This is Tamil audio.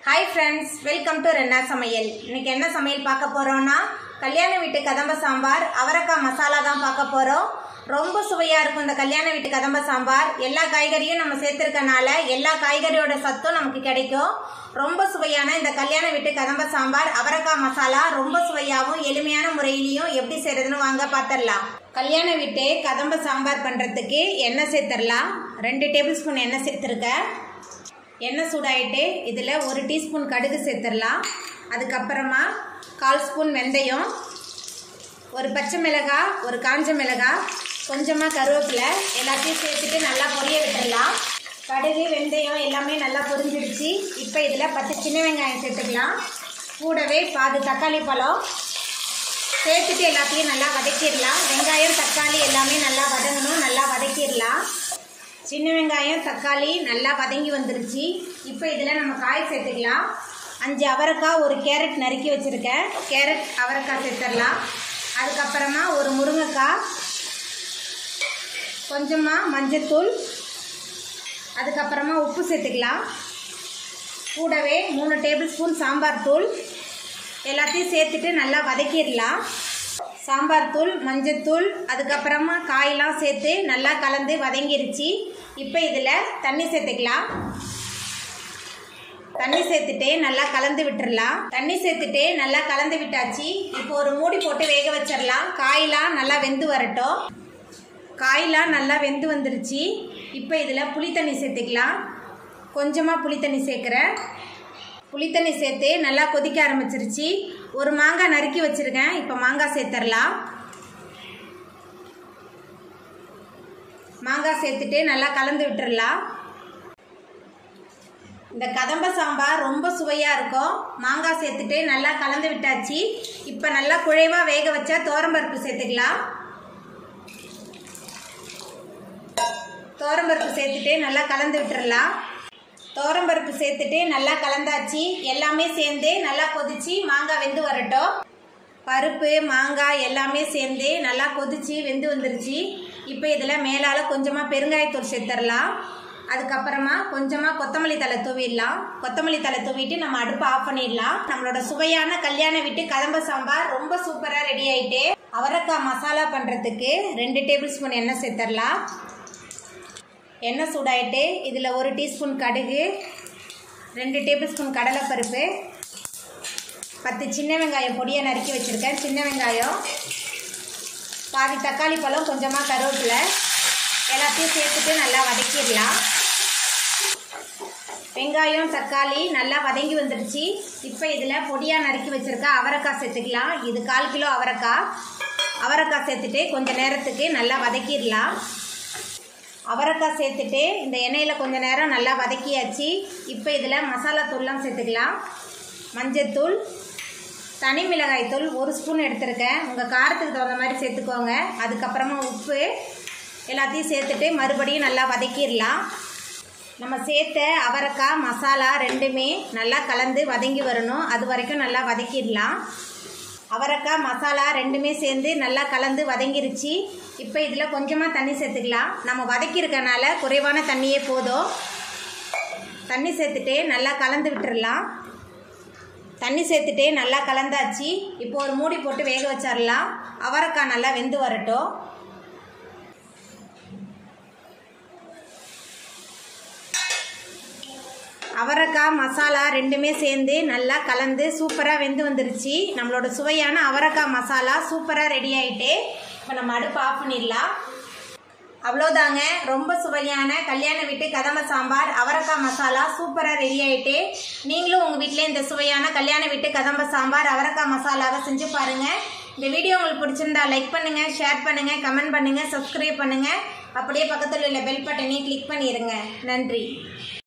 ஹாய் ஃப்ரெண்ட்ஸ் வெல்கம் டு ரென்னா சமையல் இன்னைக்கு என்ன சமையல் பார்க்க போறோம்னா கல்யாண வீட்டு கதம்ப சாம்பார் அவரைக்காய் மசாலா தான் பார்க்க போறோம் ரொம்ப சுவையா இருக்கும் இந்த கல்யாண வீட்டு கதம்ப சாம்பார் எல்லா காய்கறியும் நம்ம சேர்த்திருக்கனால எல்லா காய்கறியோட சத்தும் நமக்கு கிடைக்கும் ரொம்ப சுவையான இந்த கல்யாண வீட்டு கதம்ப சாம்பார் அவரைக்காய் மசாலா ரொம்ப சுவையாகவும் எளிமையான முறையிலையும் எப்படி செய்யறதுன்னு வாங்க பார்த்துடலாம் கல்யாண வீட்டு கதம்ப சாம்பார் பண்றதுக்கு எண்ணெய் சேர்த்துடலாம் ரெண்டு டேபிள் ஸ்பூன் எண்ணெய் சேர்த்துருக்கேன் எண்ணெய் சூடாயிட்டு இதில் ஒரு டீஸ்பூன் கடுகு சேர்த்துடலாம் அதுக்கப்புறமா கால் ஸ்பூன் வெந்தயம் ஒரு பச்சை மிளகாய் ஒரு காஞ்ச மிளகாய் கொஞ்சமாக கருவேப்பிலை எல்லாத்தையும் சேர்த்துட்டு நல்லா பொரிய விட்டுடலாம் கடுகு வெந்தயம் எல்லாமே நல்லா பொரிஞ்சிடுச்சு இப்போ இதில் பத்து சின்ன வெங்காயம் சேர்த்துக்கலாம் கூடவே பாதி தக்காளி பழம் சேர்த்துட்டு எல்லாத்தையும் நல்லா வதக்கிடலாம் வெங்காயம் தக்காளி எல்லாமே நல்லா வதங்கணும் நல்லா வதக்கிடலாம் சின்ன வெங்காயம் தக்காளி நல்லா வதங்கி வந்துருச்சு இப்போ இதில் நம்ம காய் சேர்த்துக்கலாம் அஞ்சு அவரைக்காய் ஒரு கேரட் நறுக்கி வச்சுருக்கேன் கேரட் அவரைக்காய் சேர்த்துடலாம் அதுக்கப்புறமா ஒரு முருங்கைக்காய் கொஞ்சமாக மஞ்சத்தூள் அதுக்கப்புறமா உப்பு சேர்த்துக்கலாம் கூடவே மூணு டேபிள் ஸ்பூன் சாம்பார் தூள் எல்லாத்தையும் சேர்த்துட்டு நல்லா வதக்கிடலாம் சாம்பார் தூள் மஞ்சத்தூள் அதுக்கப்புறமா காயெல்லாம் சேர்த்து நல்லா கலந்து வதங்கிருச்சு இப்போ இதில் தண்ணி சேர்த்துக்கலாம் தண்ணி சேர்த்துட்டு நல்லா கலந்து விட்டுறலாம் தண்ணி சேர்த்துட்டு நல்லா கலந்து விட்டாச்சு இப்போ ஒரு மூடி போட்டு வேக வச்சிடலாம் காயெல்லாம் நல்லா வெந்து வரட்டும் காயெல்லாம் நல்லா வெந்து வந்துருச்சு இப்போ இதில் புளி தண்ணி சேர்த்துக்கலாம் கொஞ்சமாக புளி தண்ணி சேர்க்குறேன் புளித்தண்ணி சேர்த்து நல்லா கொதிக்க ஆரம்பிச்சிருச்சு ஒரு மாங்காய் நறுக்கி வச்சுருக்கேன் இப்போ மாங்காய் சேர்த்துடலாம் மாங்காய் சேர்த்துட்டு நல்லா கலந்து விட்டுறலாம் இந்த கதம்ப சாம்பார் ரொம்ப சுவையாக இருக்கும் மாங்காய் சேர்த்துட்டு நல்லா கலந்து விட்டாச்சு இப்போ நல்லா குழைவாக வேக வச்சா தோரம்பருப்பு சேர்த்துக்கலாம் தோரம்பருப்பு சேர்த்துட்டு நல்லா கலந்து விட்டுறலாம் தோரம்பருப்பு சேர்த்துட்டு நல்லா கலந்தாச்சு எல்லாமே சேர்ந்து நல்லா கொதிச்சு மாங்காய் வெந்து வரட்டும் பருப்பு மாங்காய் எல்லாமே சேர்ந்து நல்லா கொதிச்சு வெந்து வந்துருச்சு இப்போ இதில் மேலால் கொஞ்சமாக பெருங்காயத்தூள் சேர்த்துடலாம் அதுக்கப்புறமா கொஞ்சமாக கொத்தமல்லி தலை தூவிடலாம் கொத்தமல்லி தலை தூவிட்டு நம்ம அடுப்பை ஆஃப் பண்ணிடலாம் நம்மளோட சுவையான கல்யாண வீட்டு கதம்ப சாம்பார் ரொம்ப சூப்பராக ரெடி ஆயிட்டு அவரைக்காய் மசாலா பண்ணுறதுக்கு ரெண்டு டேபிள் ஸ்பூன் எண்ணெய் சேர்த்துடலாம் எண்ணெய் சூடாயிட்டு இதில் ஒரு டீஸ்பூன் கடுகு ரெண்டு டேபிள் ஸ்பூன் கடலைப்பருப்பு பத்து சின்ன வெங்காயம் பொடியாக நறுக்கி வச்சுருக்கேன் சின்ன வெங்காயம் பாதி தக்காளி பழம் கொஞ்சமாக கருவேப்பிலை எல்லாத்தையும் சேர்த்துட்டு நல்லா வதக்கிடலாம் வெங்காயம் தக்காளி நல்லா வதங்கி வந்துடுச்சு இப்போ இதில் பொடியாக நறுக்கி வச்சுருக்க அவரைக்காய் சேர்த்துக்கலாம் இது கால் கிலோ அவரைக்காய் அவரைக்காய் சேர்த்துட்டு கொஞ்சம் நேரத்துக்கு நல்லா வதக்கிடலாம் அவரைக்காய் சேர்த்துட்டு இந்த எண்ணெயில் கொஞ்ச நேரம் நல்லா வதக்கியாச்சு இப்போ இதில் மசாலா தூள்லாம் சேர்த்துக்கலாம் மஞ்சத்தூள் தனி மிளகாய் தூள் ஒரு ஸ்பூன் எடுத்திருக்கேன் உங்கள் காரத்துக்கு தகுந்த மாதிரி சேர்த்துக்கோங்க அதுக்கப்புறமா உப்பு எல்லாத்தையும் சேர்த்துட்டு மறுபடியும் நல்லா வதக்கிடலாம் நம்ம சேர்த்த அவரைக்காய் மசாலா ரெண்டுமே நல்லா கலந்து வதங்கி வரணும் அது வரைக்கும் நல்லா வதக்கிடலாம் அவரைக்காய் மசாலா ரெண்டுமே சேர்ந்து நல்லா கலந்து வதங்கிருச்சு இப்போ இதில் கொஞ்சமாக தண்ணி சேர்த்துக்கலாம் நம்ம வதக்கியிருக்கனால குறைவான தண்ணியே போதும் தண்ணி சேர்த்துட்டு நல்லா கலந்து விட்டுறலாம் தண்ணி சேர்த்துட்டு நல்லா கலந்தாச்சு இப்போ ஒரு மூடி போட்டு வேக வச்சிடலாம் அவரைக்காய் நல்லா வெந்து வரட்டும் அவரைக்காய் மசாலா ரெண்டுமே சேர்ந்து நல்லா கலந்து சூப்பராக வெந்து வந்துருச்சு நம்மளோட சுவையான அவரைக்காய் மசாலா சூப்பராக ரெடி ஆகிட்டு இப்போ நம்ம அடுப்பு ஆஃப் பண்ணிடலாம் அவ்வளோதாங்க ரொம்ப சுவையான கல்யாண வீட்டு கதம்ப சாம்பார் அவரைக்காய் மசாலா சூப்பராக ரெடி ஆகிட்டு நீங்களும் உங்கள் வீட்டில் இந்த சுவையான கல்யாண வீட்டு கதம்ப சாம்பார் அவரைக்காய் மசாலாவை செஞ்சு பாருங்கள் இந்த வீடியோ உங்களுக்கு பிடிச்சிருந்தா லைக் பண்ணுங்கள் ஷேர் பண்ணுங்கள் கமெண்ட் பண்ணுங்கள் சப்ஸ்கிரைப் பண்ணுங்கள் அப்படியே பக்கத்தில் உள்ள பெல் பட்டனையும் கிளிக் பண்ணிடுங்க நன்றி